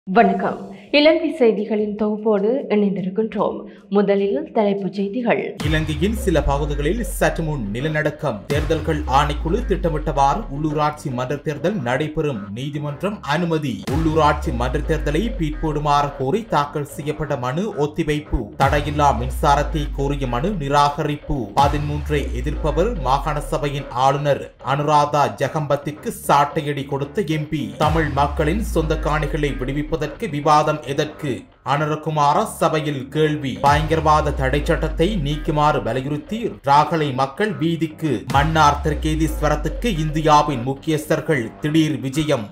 வணக்கம் இலங்கை செய்திகளின் தொகுப்போடு இணைந்திருக்கின்றோம் முதலில் தலைப்புச் செய்திகள் இலங்கையின் சில பகுதிகளில் சற்று முன் நிலநடுக்கம் தேர்தல்கள் ஆணைக்குழு திட்டமிட்டவாறு உள்ளூராட்சி மன்ற தேர்தல் நடைபெறும் நீதிமன்றம் அனுமதி உள்ளூராட்சி மன்ற தேர்தலை பிற்போடுமாறு கோரி தாக்கல் செய்யப்பட்ட மனு ஒத்திவைப்பு தடையில்லா மின்சாரத்தை கோரிய மனு நிராகரிப்பு பதிமூன்றை எதிர்ப்பவர் மாகாண சபையின் ஆளுநர் அனுராதா ஜெகம்பத்திற்கு சாட்டையடி கொடுத்த எம்பி தமிழ் மக்களின் சொந்த காணிகளை விடுவிப்பதற்கு விவாதம் எதற்கு அனுரகுமார சபையில் கேள்வி பயங்கரவாத தடை சட்டத்தை நீக்குமாறு வலியுறுத்தி ராகலை மக்கள் வீதிக்கு மன்னார் திருக்கேதீஸ்வரத்துக்கு இந்தியாவின் முக்கியஸ்தர்கள் திடீர் விஜயம்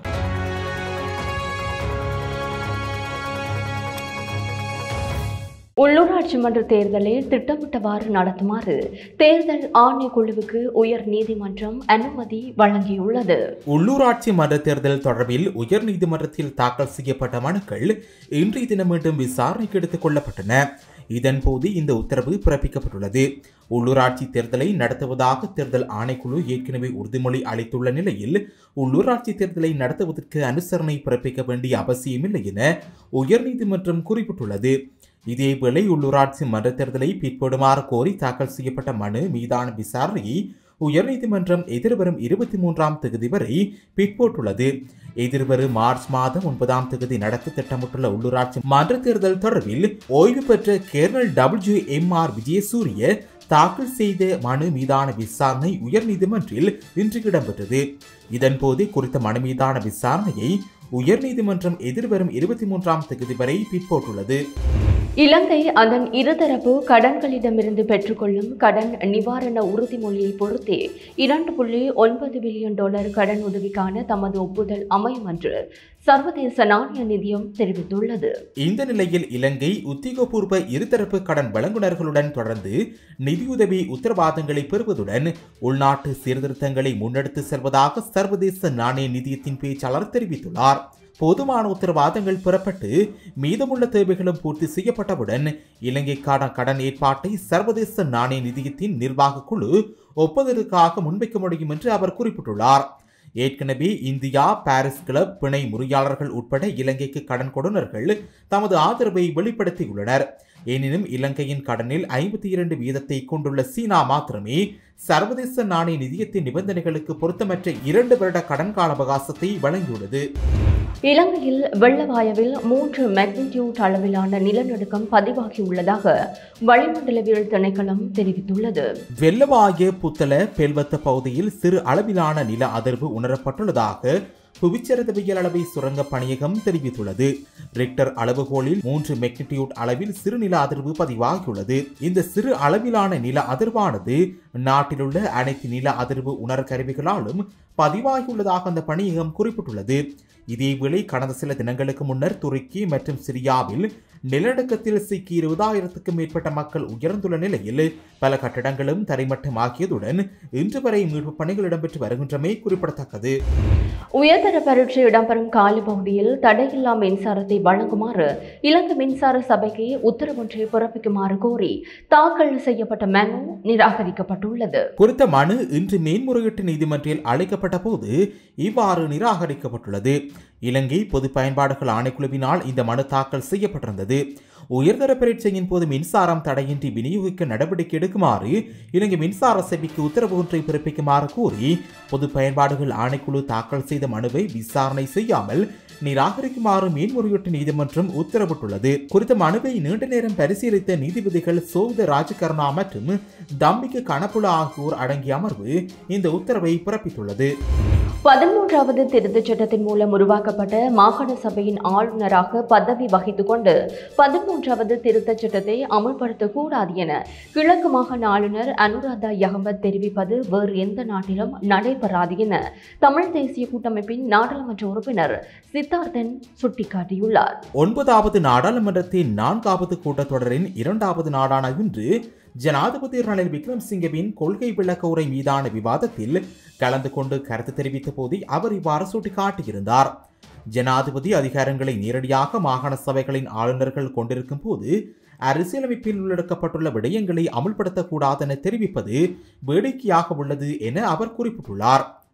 உள்ளூராட்சி மன்ற தேர்தலை திட்டமிட்டவாறு நடத்துமாறு தேர்தல் ஆணைக்குழுவுக்கு உயர் நீதிமன்றம் அனுமதி வழங்கியுள்ளது உள்ளூராட்சி மன்ற தேர்தல் தொடர்பில் உயர்நீதிமன்றத்தில் தாக்கல் செய்யப்பட்ட மனுக்கள் இன்றைய தினம் மீண்டும் விசாரணைக்கு எடுத்துக் கொள்ளப்பட்டன இதன்போது இந்த உத்தரவு பிறப்பிக்கப்பட்டுள்ளது உள்ளூராட்சி தேர்தலை நடத்துவதாக தேர்தல் ஆணைக்குழு ஏற்கனவே உறுதிமொழி அளித்துள்ள நிலையில் உள்ளூராட்சி தேர்தலை நடத்துவதற்கு அனுசரணை பிறப்பிக்க வேண்டிய அவசியமில்லை என உயர்நீதிமன்றம் குறிப்பிட்டுள்ளது இதேவேளை உள்ளூராட்சி மன்ற தேர்தலை பிற்படுமாறு கோரி தாக்கல் செய்யப்பட்ட மனு மீதான விசாரணையை உயர்நீதிமன்றம் எதிர்வரும் இருபத்தி மூன்றாம் தேதி வரை பிற்போட்டுள்ளது எதிர்வரும் மார்ச் மாதம் ஒன்பதாம் தேதி நடத்த திட்டமிட்டுள்ள உள்ளூராட்சி மன்ற தேர்தல் தொடர்பில் ஓய்வு பெற்ற colonel W M R Vijayasuriya தாக்கல் செய்த மனு மீதான விசாரணை உயர்நீதிமன்றில் இன்று இடம்பெற்றது இதன்போது குறித்த மனு மீதான விசாரணையை உயர்நீதிமன்றம் எதிர்வரும் இருபத்தி மூன்றாம் தேதி வரை பிற்போட்டுள்ளது இலங்கை அதன் இருதரப்பு கடன்களிடமிருந்து பெற்றுக்கொள்ளும் கடன் நிவாரண உறுதிமொழியை பொறுத்தே இரண்டு புள்ளி ஒன்பது பில்லியன் டாலர் கடன் உதவிக்கான தமது ஒப்புதல் அமையும் என்று சர்வதேச நாணய நிதியம் தெரிவித்துள்ளது இந்த நிலையில் இலங்கை உத்தியோகபூர்வ இருதரப்பு கடன் வழங்குனர்களுடன் தொடர்ந்து நிதியுதவி உத்தரவாதங்களை பெறுவதுடன் உள்நாட்டு சீர்திருத்தங்களை முன்னெடுத்து செல்வதாக சர்வதேச நாணய நிதியத்தின் பேச்சாளர் தெரிவித்துள்ளார் போதுமான உத்தரவாதங்கள் பெறப்பட்டு மீதமுள்ள தேவைகளும் பூர்த்தி செய்யப்பட்டவுடன் இலங்கைக்கான கடன் ஏற்பாட்டை சர்வதேச நாணய நிதியத்தின் நிர்வாக குழு ஒப்புதலுக்காக முன்வைக்க முடியும் என்று அவர் குறிப்பிட்டுள்ளார் ஏற்கனவே இந்தியா பாரிஸ் கிளப் பிணை முறியாளர்கள் உட்பட இலங்கைக்கு கடன் கொடுனர்கள் தமது ஆதரவை வெளிப்படுத்தியுள்ளனர் எனினும் இலங்கையின் கடனில் ஐம்பத்தி இரண்டு வீதத்தை கொண்டுள்ள சீனா மாத்திரமே சர்வதேச நாணய நிதியத்தின் நிபந்தனைகளுக்கு பொருத்தமற்ற இரண்டு வருட கடன் கால அவகாசத்தை வழங்கியுள்ளது இலங்கையில் வெள்ளவாயவில் மூன்று மேக்னிடியூட் அளவிலான நிலநடுக்கம் பதிவாகியுள்ளதாக வளிமண்டலவியல் திணைக்களம் தெரிவித்துள்ளது வெள்ளவாய புத்தள பெல்வத்த பகுதியில் சிறு அளவிலான நில அதிர்வு உணரப்பட்டுள்ளதாக புவிச்சரிதவியல் அளவை சுரங்க பணியகம் தெரிவித்துள்ளது ரிக்டர் அளவுகோலில் மூன்று மெக்னிடியூட் அளவில் சிறு நில அதிர்வு பதிவாகியுள்ளது இந்த சிறு அளவிலான நில அதிர்வானது நாட்டிலுள்ள அனைத்து நில அதிர்வு உணர் கருவிகளாலும் பதிவாகியுள்ளதாக அந்த பணியகம் குறிப்பிட்டுள்ளது இதேவேளை கடந்த சில தினங்களுக்கு முன்னர் துருக்கி மற்றும் சிரியாவில் நிலநடுக்கத்தில் சிக்கி இருபதாயிரத்துக்கும் மேற்பட்ட மக்கள் உயர்ந்துள்ள நிலையில் பல கட்டடங்களும் தரைமட்டமாக்கியதுடன் இன்று வரை மீட்புப் பணிகள் இடம்பெற்று வருகின்றமை குறிப்பிடத்தக்கது உயர்தர பரீட்சை இடம்பெறும் காலப்பகுதியில் தடையில்லா மின்சாரத்தை வழங்குமாறு இலங்கை மின்சார சபைக்கு உத்தரவொன்றை பிறப்பிக்குமாறு கோரி தாக்கல் செய்யப்பட்ட மனு நிராகரிக்கப்பட்டுள்ளது குறித்த மனு இன்று மேன்முறையீட்டு நீதிமன்றில் அழைக்கப்பட்ட போது இவ்வாறு நிராகரிக்கப்பட்டுள்ளது இலங்கை பொது பயன்பாடுகள் ஆணைக்குழுவினால் இந்த மனு தாக்கல் செய்யப்பட்டிருந்தது உயர்தர பரீட்சையின் போது மின்சாரம் தடையின்றி விநியோகிக்க நடவடிக்கை எடுக்குமாறு இலங்கை மின்சார சபைக்கு உத்தரவு ஒன்றை பிறப்பிக்குமாறு கூறி பொது பயன்பாடுகள் ஆணைக்குழு தாக்கல் செய்த மனுவை விசாரணை செய்யாமல் நிராகரிக்குமாறு மேன்முறையீட்டு நீதிமன்றம் உத்தரவிட்டுள்ளது குறித்த மனுவை நீண்ட நேரம் பரிசீலித்த நீதிபதிகள் சோவித ராஜகருணா மற்றும் தம்பிக்கு கணப்புல ஆகியோர் அடங்கிய அமர்வு இந்த உத்தரவை பிறப்பித்துள்ளது பதிமூன்றாவது திருத்தச் சட்டத்தின் மூலம் உருவாக்கப்பட்ட மாகாண சபையின் ஆளுநராக பதவி வகித்துக் கொண்டு பதிமூன்றாவது திருத்தச் சட்டத்தை அமல்படுத்தக்கூடாது என கிழக்கு மாகாண ஆளுநர் அனுராதா யகம்பத் தெரிவிப்பது வேறு எந்த நாட்டிலும் நடைபெறாது என தமிழ் தேசிய கூட்டமைப்பின் நாடாளுமன்ற உறுப்பினர் சித்தார்த்தன் சுட்டிக்காட்டியுள்ளார் ஒன்பதாவது நாடாளுமன்றத்தின் நான்காவது கூட்டத்தொடரின் இரண்டாவது நாடான இன்று ஜனாதிபதி ரணில் விக்ரம்சிங்கவின் கொள்கை விளக்க உரை மீதான விவாதத்தில் கலந்து கொண்டு கருத்து தெரிவித்த போது அவர் இவ்வாறு சுட்டிக்காட்டியிருந்தார் ஜனாதிபதி அதிகாரங்களை நேரடியாக மாகாண சபைகளின் ஆளுநர்கள் கொண்டிருக்கும் போது அரசியலமைப்பில் உள்ளடக்கப்பட்டுள்ள விடயங்களை அமுல்படுத்தக்கூடாது என தெரிவிப்பது வேடிக்கையாக உள்ளது என அவர் குறிப்பிட்டுள்ளார்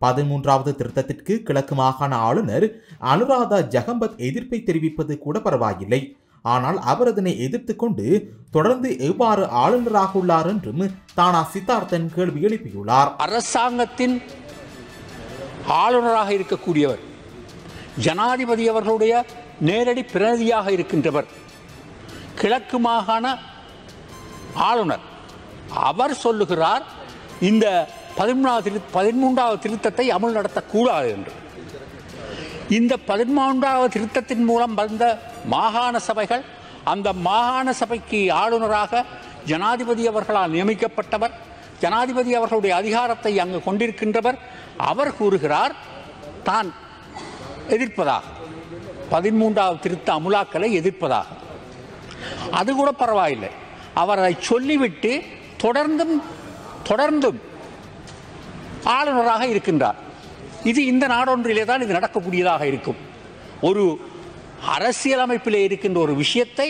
பதிமூன்றாவது திருத்தத்திற்கு கிழக்கு மாகாண ஆளுநர் அனுராதா ஜகம்பத் எதிர்ப்பை தெரிவிப்பது கூட பரவாயில்லை ஆனால் அவர் அதனை எதிர்த்து கொண்டு தொடர்ந்து எவ்வாறு ஆளுநராக உள்ளார் என்றும் தானா சித்தார்த்தன் கேள்வி எழுப்பியுள்ளார் அரசாங்கத்தின் ஆளுநராக இருக்கக்கூடியவர் ஜனாதிபதி அவர்களுடைய நேரடி பிரதிநிதியாக இருக்கின்றவர் கிழக்கு மாகாண ஆளுநர் அவர் சொல்லுகிறார் இந்த பதிமூணாவது திரு பதிமூன்றாவது திருத்தத்தை அமல் நடத்தக்கூடாது என்று இந்த பதிமூன்றாவது திருத்தத்தின் மூலம் வந்த மாகாண சபைகள் அந்த மாகாண சபைக்கு ஆளுநராக ஜனாதிபதி அவர்களால் நியமிக்கப்பட்டவர் ஜனாதிபதி அவர்களுடைய அதிகாரத்தை அங்கு கொண்டிருக்கின்றவர் அவர் கூறுகிறார் தான் எதிர்ப்பதாக பதிமூன்றாவது திருத்த அமுலாக்களை எதிர்ப்பதாக அது கூட பரவாயில்லை அவர் அதை சொல்லிவிட்டு தொடர்ந்தும் தொடர்ந்தும் ஆளுநராக இருக்கின்றார் இது இந்த நாடொன்றிலே தான் இது நடக்கக்கூடியதாக இருக்கும் ஒரு அரசியலமைப்பிலே இருக்கின்ற ஒரு விஷயத்தை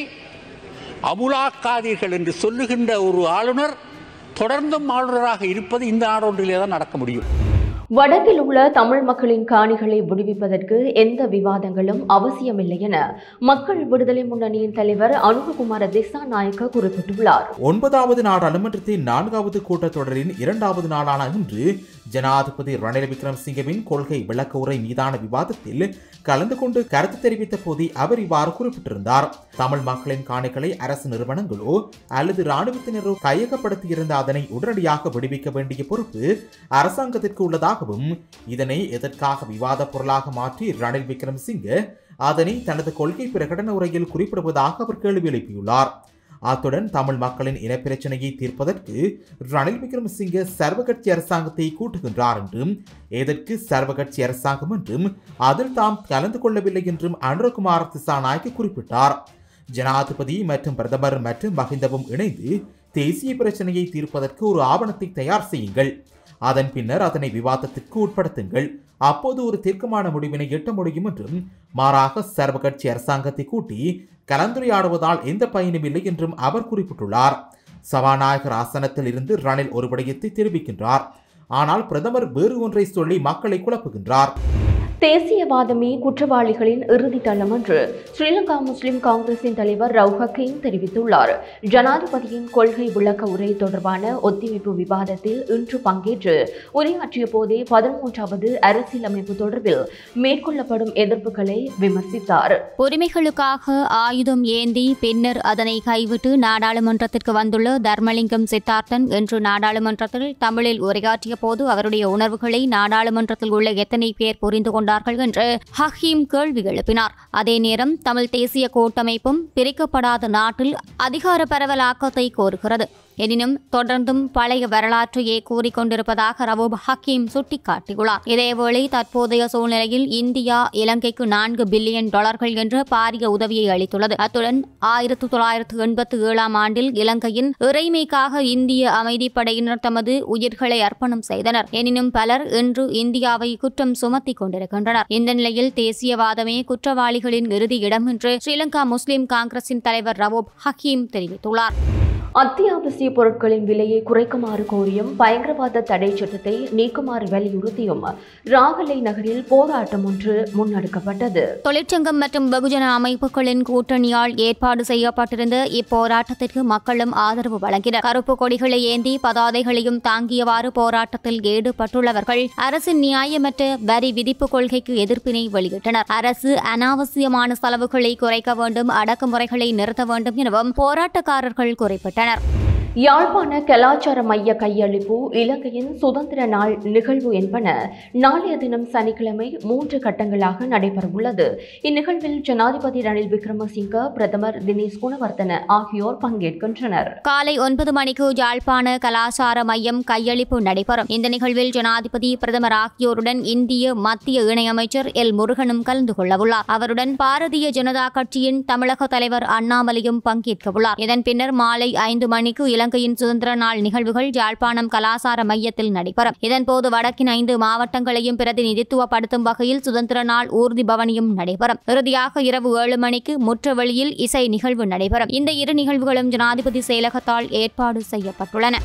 அமுலாக்காதீர்கள் என்று சொல்லுகின்ற ஒரு ஆளுநர் தொடர்ந்தும் ஆளுநராக இருப்பது இந்த நாடொன்றிலே தான் நடக்க முடியும் வடக்கில் உள்ள தமிழ் மக்களின் காணிகளை விடுவிப்பதற்கு எந்த விவாதங்களும் அவசியமில்லை என மக்கள் விடுதலை முன்னணியின் தலைவர் அனுகுகுமார திசாநாயக்க குறிப்பிட்டுள்ளார் ஒன்பதாவது நாடாளுமன்றத்தின் நான்காவது கூட்டத்தொடரின் இரண்டாவது நாளான இன்று ஜனாதிபதி ரணில் விக்ரமசிங்கவின் கொள்கை விளக்க உரை மீதான விவாதத்தில் கலந்து கொண்டு கருத்து தெரிவித்த போதே அவர் இவ்வாறு குறிப்பிட்டிருந்தார் தமிழ் மக்களின் காணிகளை அரசு நிறுவனங்களோ அல்லது இராணுவத்தினரோ கையகப்படுத்தியிருந்த அதனை உடனடியாக விடுவிக்க வேண்டிய பொறுப்பு அரசாங்கத்திற்கு உள்ளதாகவும் இதனை எதற்காக விவாத பொருளாக மாற்றி ரணில் விக்ரமசிங்க அதனை தனது கொள்கை பிரகடன உரையில் குறிப்பிடுவதாக அவர் கேள்வி எழுப்பியுள்ளார் அத்துடன் தமிழ் மக்களின் இனப்பிரச்சனையை தீர்ப்பதற்கு ரணில் விக்ரமசிங்க சர்வகட்சி அரசாங்கத்தை கூட்டுகின்றார் என்றும் எதற்கு சர்வகட்சி அரசாங்கம் என்றும் அதில் தாம் கலந்து கொள்ளவில்லை என்றும் அனுரகுமார் திசாநாயக்கு குறிப்பிட்டார் ஜனாதிபதி மற்றும் பிரதமர் மற்றும் மஹிந்தவும் இணைந்து தேசிய பிரச்சனையை தீர்ப்பதற்கு ஒரு ஆவணத்தை தயார் செய்யுங்கள் அதன் பின்னர் அதனை விவாதத்திற்கு உட்படுத்துங்கள் அப்போது ஒரு தீர்க்கமான முடிவினை எட்ட முடியும் என்றும் மாறாக சர்வகட்சி அரசாங்கத்தை கூட்டி கலந்துரையாடுவதால் எந்த பயனும் இல்லை என்றும் அவர் குறிப்பிட்டுள்ளார் சபாநாயகர் ஆசனத்தில் இருந்து ரணில் ஒரு விடயத்தை தெரிவிக்கின்றார் ஆனால் பிரதமர் வேறு ஒன்றை சொல்லி மக்களை குழப்புகின்றார் தேசியவாதமே குற்றவாளிகளின் இறுதி தளம் என்று ஸ்ரீலங்கா முஸ்லிம் காங்கிரசின் தலைவர் ரவு ஹக்கீம் தெரிவித்துள்ளார் ஜனாதிபதியின் கொள்கை விளக்க உரை தொடர்பான ஒத்திவைப்பு விவாதத்தில் இன்று பங்கேற்று உரையாற்றிய போதே பதிமூன்றாவது அரசியலமைப்பு தொடர்பில் மேற்கொள்ளப்படும் எதிர்ப்புகளை விமர்சித்தார் உரிமைகளுக்காக ஆயுதம் ஏந்தி பின்னர் அதனை கைவிட்டு நாடாளுமன்றத்திற்கு வந்துள்ள தர்மலிங்கம் சித்தார்த்தன் இன்று நாடாளுமன்றத்தில் தமிழில் உரையாற்றிய போது அவருடைய உணர்வுகளை நாடாளுமன்றத்தில் உள்ள எத்தனை பேர் புரிந்து கொண்டார்கள் என்று ஹக்கீம் கேள்வி எழுப்பினார் அதே நேரம் தமிழ் தேசிய கூட்டமைப்பும் பிரிக்கப்படாத நாட்டில் அதிகார பரவலாக்கத்தை கோருகிறது எனினும் தொடர்ந்தும் பழைய வரலாற்றையே கூறிக்கொண்டிருப்பதாக ரவூப் ஹக்கீம் சுட்டிக்காட்டியுள்ளார் இதேவேளை தற்போதைய சூழ்நிலையில் இந்தியா இலங்கைக்கு நான்கு பில்லியன் டாலர்கள் என்ற பாரிய உதவியை அளித்துள்ளது அத்துடன் ஆயிரத்து தொள்ளாயிரத்து எண்பத்தி ஏழாம் ஆண்டில் இலங்கையின் இறைமைக்காக இந்திய அமைதிப்படையினர் தமது உயிர்களை அர்ப்பணம் செய்தனர் எனினும் பலர் இன்று இந்தியாவை குற்றம் சுமத்திக் கொண்டிருக்கின்றனர் இந்த நிலையில் தேசியவாதமே குற்றவாளிகளின் இறுதி இடம் என்று ஸ்ரீலங்கா முஸ்லிம் காங்கிரசின் தலைவர் ரவூப் ஹக்கீம் தெரிவித்துள்ளார் அத்தியாவசிய பொருட்களின் விலையை குறைக்குமாறு கோரியும் பயங்கரவாத தடை சட்டத்தை நீக்குமாறு வலியுறுத்தியும் ராகலை நகரில் போராட்டம் ஒன்று முன்னெடுக்கப்பட்டது தொழிற்சங்கம் மற்றும் வெகுஜன அமைப்புகளின் கூட்டணியால் ஏற்பாடு செய்யப்பட்டிருந்த இப்போராட்டத்திற்கு மக்களும் ஆதரவு வழங்கினர் கருப்பு கொடிகளை ஏந்தி பதாதைகளையும் தாங்கியவாறு போராட்டத்தில் ஈடுபட்டுள்ளவர்கள் அரசின் நியாயமற்ற வரி விதிப்பு கொள்கைக்கு எதிர்ப்பினை வெளியிட்டனர் அரசு அனாவசியமான செலவுகளை குறைக்க வேண்டும் அடக்குமுறைகளை நிறுத்த வேண்டும் எனவும் போராட்டக்காரர்கள் குறிப்பிட்டனர் யாழ்ப்பாண கலாச்சார மைய கையளிப்பு இலங்கையின் சுதந்திர நாள் நிகழ்வு என்பன நாளைய தினம் சனிக்கிழமை மூன்று கட்டங்களாக நடைபெறவுள்ளது இந்நிகழ்வில் ஜனாதிபதி ரணில் விக்ரமசிங்க பிரதமர் தினேஷ் குணவர்தன ஆகியோர் பங்கேற்கின்றனர் காலை ஒன்பது மணிக்கு யாழ்ப்பாண கலாசார மையம் கையளிப்பு நடைபெறும் இந்த நிகழ்வில் ஜனாதிபதி பிரதமர் ஆகியோருடன் இந்திய மத்திய இணையமைச்சர் எல் முருகனும் கலந்து கொள்ளவுள்ளார் அவருடன் பாரதிய ஜனதா கட்சியின் தமிழக தலைவர் அண்ணாமலையும் பங்கேற்கவுள்ளார் இதன் பின்னர் மாலை ஐந்து மணிக்கு இலங்கையின் சுதந்திர நாள் நிகழ்வுகள் யாழ்ப்பாணம் கலாசார மையத்தில் நடைபெறும் இதன்போது வடக்கின் ஐந்து மாவட்டங்களையும் பிரதிநிதித்துவப்படுத்தும் வகையில் சுதந்திர நாள் ஊர்தி பவனியும் நடைபெறும் இறுதியாக இரவு ஏழு மணிக்கு முற்றவெளியில் இசை நிகழ்வு நடைபெறும் இந்த இரு நிகழ்வுகளும் ஜனாதிபதி செயலகத்தால் ஏற்பாடு செய்யப்பட்டுள்ளன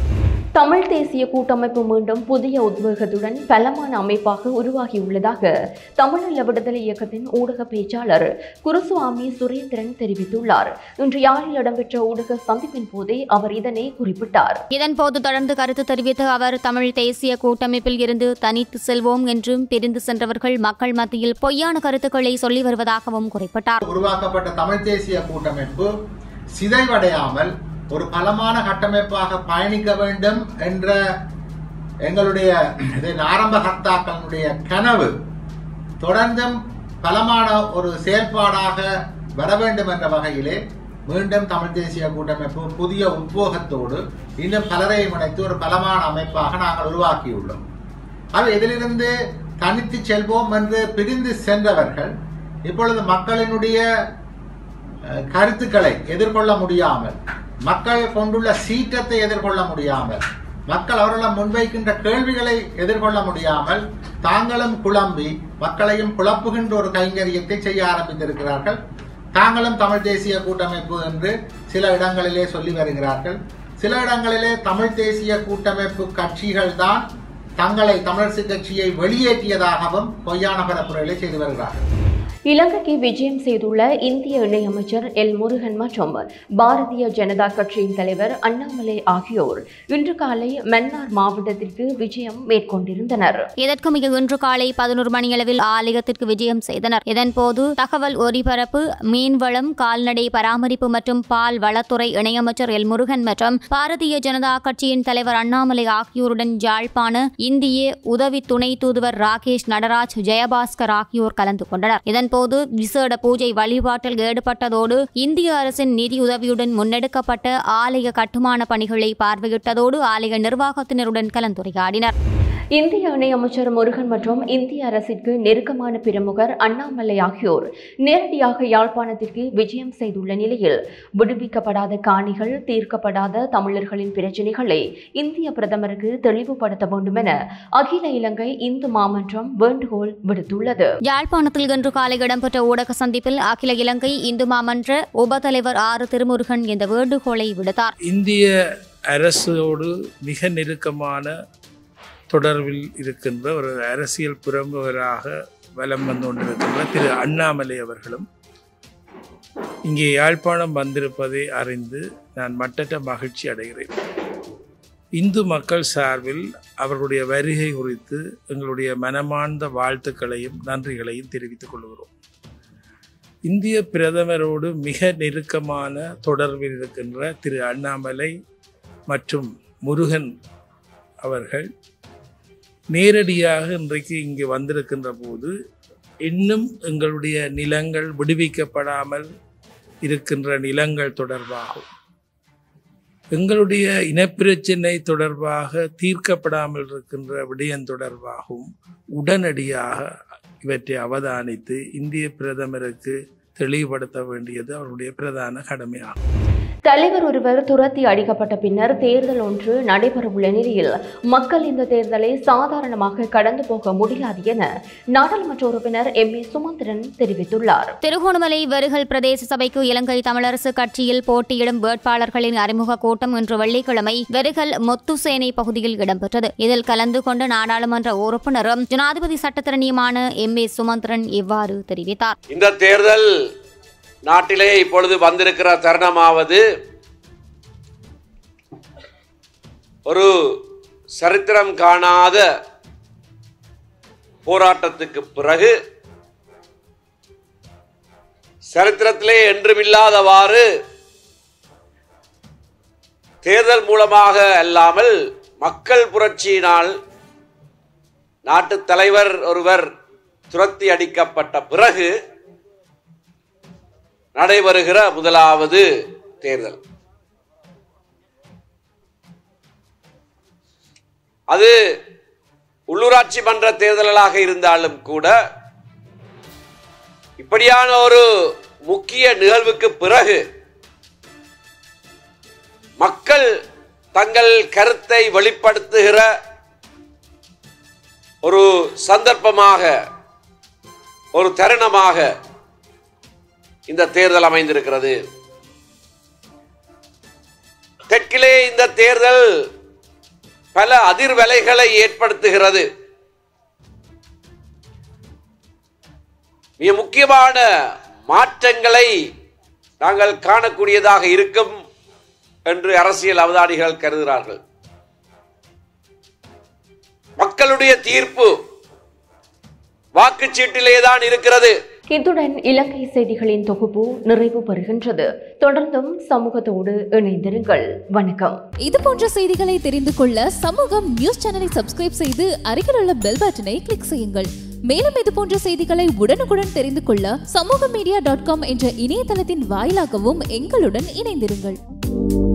தமிழ் தேசிய கூட்டமைப்பு மீண்டும் புதிய உத்வேகத்துடன் பலமான அமைப்பாக உருவாகியுள்ளதாக தமிழீழ விடுதலை இயக்கத்தின் ஊடக பேச்சாளர் குருசுவாமி சுரேந்திரன் தெரிவித்துள்ளார் இன்று யாழில் இடம்பெற்ற ஊடக சந்திப்பின் போதே அவர் இதனை குறிப்பிட்டார் இதன்போது தொடர்ந்து கருத்து தெரிவித்த அவர் தமிழ் தேசிய கூட்டமைப்பில் இருந்து தனித்து செல்வோம் என்றும் பிரிந்து சென்றவர்கள் மக்கள் மத்தியில் பொய்யான கருத்துக்களை சொல்லி வருவதாகவும் குறிப்பிட்டார் உருவாக்கப்பட்ட தமிழ் தேசிய கூட்டமைப்பு சிதைவடையாமல் ஒரு பலமான கட்டமைப்பாக பயணிக்க வேண்டும் என்ற எங்களுடைய இதன் ஆரம்ப கர்த்தாக்களுடைய கனவு தொடர்ந்தும் பலமான ஒரு செயல்பாடாக வர வேண்டும் என்ற வகையிலே மீண்டும் தமிழ் தேசிய கூட்டமைப்பு புதிய உத்வோகத்தோடு இன்னும் பலரையும் இணைத்து ஒரு பலமான அமைப்பாக நாங்கள் உருவாக்கியுள்ளோம் அது இதிலிருந்து தனித்து செல்வோம் என்று பிரிந்து சென்றவர்கள் இப்பொழுது மக்களினுடைய அஹ், கருத்துக்களை எதிர்கொள்ள முடியாமல் மக்கள் கொண்டுள்ள சீற்றத்தை எதிர்கொள்ள முடியாமல் மக்கள் அவர்கள் முன்வைக்கின்ற கேள்விகளை எதிர்கொள்ள முடியாமல் தாங்களும் குழம்பி மக்களையும் குழப்புகின்ற ஒரு கைங்கரியத்தை செய்ய ஆரம்பித்திருக்கிறார்கள் தாங்களும் தமிழ் தேசிய கூட்டமைப்பு என்று சில இடங்களிலே சொல்லி வருகிறார்கள் சில இடங்களிலே தமிழ் தேசிய கூட்டமைப்பு கட்சிகள் தான் தங்களை தமிழரசு கட்சியை வெளியேற்றியதாகவும் பொய்யான பரப்புரைகளை செய்து வருகிறார்கள் இலங்கைக்கு விஜயம் செய்துள்ள இந்திய இணையமைச்சர் எல் முருகன் மற்றும் பாரதிய ஜனதா கட்சியின் தலைவர் அண்ணாமலை ஆகியோர் இன்று காலை மன்னார் மாவட்டத்திற்கு விஜயம் மேற்கொண்டிருந்தனர் இதற்கு இன்று காலை பதினோரு மணியளவில் ஆலயத்திற்கு விஜயம் செய்தனர் இதன்போது தகவல் ஒலிபரப்பு மீன்வளம் கால்நடை பராமரிப்பு மற்றும் பால் வளத்துறை இணையமைச்சர் எல் முருகன் மற்றும் பாரதிய ஜனதா கட்சியின் தலைவர் அண்ணாமலை ஆகியோருடன் யாழ்ப்பாண இந்திய உதவி துணை தூதுவர் ராகேஷ் நடராஜ் ஜெயபாஸ்கர் ஆகியோர் கலந்து கொண்டனர் இதன்போது விசேட பூஜை வழிபாட்டில் ஈடுபட்டதோடு இந்திய அரசின் நிதியுதவியுடன் முன்னெடுக்கப்பட்ட ஆலய கட்டுமான பணிகளை பார்வையிட்டதோடு ஆலய நிர்வாகத்தினருடன் கலந்துரையாடினர் இந்திய இணையமைச்சர் முருகன் மற்றும் இந்திய அரசிற்கு நெருக்கமான பிரமுகர் அண்ணாமலை ஆகியோர் நேரடியாக யாழ்ப்பாணத்திற்கு விஜயம் செய்துள்ள நிலையில் விடுவிக்கப்படாத காணிகள் தீர்க்கப்படாத தமிழர்களின் பிரச்சினைகளை இந்திய பிரதமருக்கு தெளிவுபடுத்த வேண்டும் என அகில இலங்கை இந்து மாமன்றம் வேண்டுகோள் விடுத்துள்ளது யாழ்ப்பாணத்தில் இன்று காலை இடம்பெற்ற ஊடக சந்திப்பில் அகில இலங்கை இந்து மாமன்ற உபதலைவர் ஆறு திருமுருகன் இந்த வேண்டுகோளை விடுத்தார் இந்திய அரசோடு மிக நெருக்கமான தொடர்பில் இருக்கின்ற ஒரு அரசியல் பிரமுகராக வலம் வந்து கொண்டிருக்கின்ற திரு அண்ணாமலை அவர்களும் இங்கே யாழ்ப்பாணம் வந்திருப்பதை அறிந்து நான் மட்டற்ற மகிழ்ச்சி அடைகிறேன் இந்து மக்கள் சார்பில் அவர்களுடைய வருகை குறித்து எங்களுடைய மனமார்ந்த வாழ்த்துக்களையும் நன்றிகளையும் தெரிவித்துக் கொள்கிறோம் இந்திய பிரதமரோடு மிக நெருக்கமான தொடர்பில் இருக்கின்ற திரு அண்ணாமலை மற்றும் முருகன் அவர்கள் நேரடியாக இன்றைக்கு இங்கு வந்திருக்கின்ற போது இன்னும் எங்களுடைய நிலங்கள் விடுவிக்கப்படாமல் இருக்கின்ற நிலங்கள் தொடர்பாகவும் எங்களுடைய இனப்பிரச்சினை தொடர்பாக தீர்க்கப்படாமல் இருக்கின்ற விடயம் தொடர்பாகவும் உடனடியாக இவற்றை அவதானித்து இந்திய பிரதமருக்கு தெளிவுபடுத்த வேண்டியது அவருடைய பிரதான கடமையாகும் தலைவர் ஒருவர் துரத்தி அடிக்கப்பட்ட பின்னர் தேர்தல் ஒன்று நடைபெறவுள்ள நிலையில் மக்கள் இந்த தேர்தலை சாதாரணமாக கடந்து போக முடியாது என நாடாளுமன்ற உறுப்பினர் எம் ஏ சுமந்திரன் தெரிவித்துள்ளார் திருகோணமலை வெறுகல் பிரதேச சபைக்கு இலங்கை தமிழரசு கட்சியில் போட்டியிடும் வேட்பாளர்களின் அறிமுக கூட்டம் இன்று வெள்ளிக்கிழமை வெறுகல் முத்துசேனை பகுதியில் இடம்பெற்றது இதில் கலந்து கொண்ட நாடாளுமன்ற உறுப்பினரும் ஜனாதிபதி சட்டத்திரணியுமான எம் ஏ சுமந்திரன் இவ்வாறு தெரிவித்தார் இந்த தேர்தல் நாட்டிலே இப்பொழுது வந்திருக்கிற தருணமாவது ஒரு சரித்திரம் காணாத போராட்டத்துக்கு பிறகு சரித்திரத்திலே என்றுமில்லாதவாறு தேர்தல் மூலமாக அல்லாமல் மக்கள் புரட்சியினால் நாட்டு தலைவர் ஒருவர் துரத்தி அடிக்கப்பட்ட பிறகு நடைபெறுகிற முதலாவது தேர்தல் அது உள்ளூராட்சி மன்ற தேர்தல்களாக இருந்தாலும் கூட இப்படியான ஒரு முக்கிய நிகழ்வுக்கு பிறகு மக்கள் தங்கள் கருத்தை வெளிப்படுத்துகிற ஒரு சந்தர்ப்பமாக ஒரு தருணமாக இந்த தேர்தல் அமைந்திருக்கிறது தெற்கிலே இந்த தேர்தல் பல அதிர்வலைகளை ஏற்படுத்துகிறது மிக முக்கியமான மாற்றங்களை நாங்கள் காணக்கூடியதாக இருக்கும் என்று அரசியல் அவதானிகள் கருதுகிறார்கள் மக்களுடைய தீர்ப்பு வாக்குச்சீட்டிலே தான் இருக்கிறது இத்துடன் இலங்கை செய்திகளின் தொகுப்பு நிறைவு பெறுகின்றது தொடர்ந்தும் சமூகத்தோடு இணைந்திருங்கள் வணக்கம் இது போன்ற செய்திகளை தெரிந்து கொள்ள சமூகம் நியூஸ் சேனலை சப்ஸ்கிரைப் செய்து அருகில் உள்ள பெல் பட்டனை கிளிக் செய்யுங்கள் மேலும் இது போன்ற செய்திகளை உடனுக்குடன் தெரிந்து கொள்ள சமூக மீடியா டாட் காம் என்ற இணையதளத்தின் வாயிலாகவும் எங்களுடன் இணைந்திருங்கள்